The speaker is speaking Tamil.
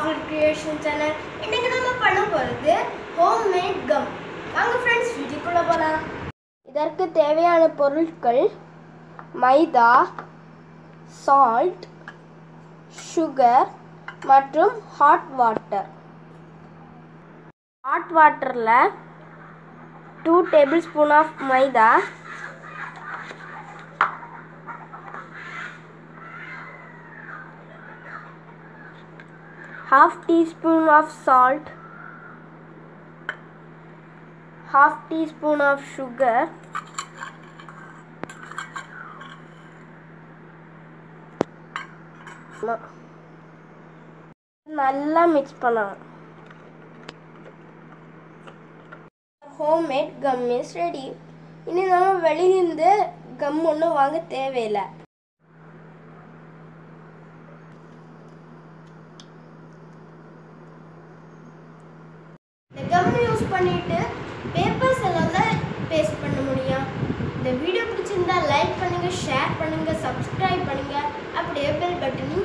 ராகுல் கிரியேஷன் சேனல் இன்னைக்கு நம்ம பண்ண போகிறது ஹோம் மேட் கம் வாங்க ஃப்ரெண்ட்ஸ் வீட்டுக்குள்ளே போகலாம் இதற்கு தேவையான பொருட்கள் மைதா சால்ட் சுகர் மற்றும் ஹாட் வாட்டர் ஹாட் வாட்டரில் two tablespoon of maida half teaspoon of salt half teaspoon of sugar நல்லா மிக்ஸ் பண்ணணும் ஹோம்மேட் கம் இஸ் ரெடி இனி நம்ம வெளியிருந்து கம் ஒன்றும் வாங்க தேவையில்லை இந்த கம் யூஸ் பண்ணிட்டு பேப்பர்ஸ் எல்லாம் தான் பேஸ்ட் பண்ண முடியும் இந்த வீடியோ பிடிச்சிருந்தா லைக் பண்ணுங்க ஷேர் பண்ணுங்க சப்ஸ்கிரைப் பண்ணுங்க அப்படியே பெல் பட்டனையும்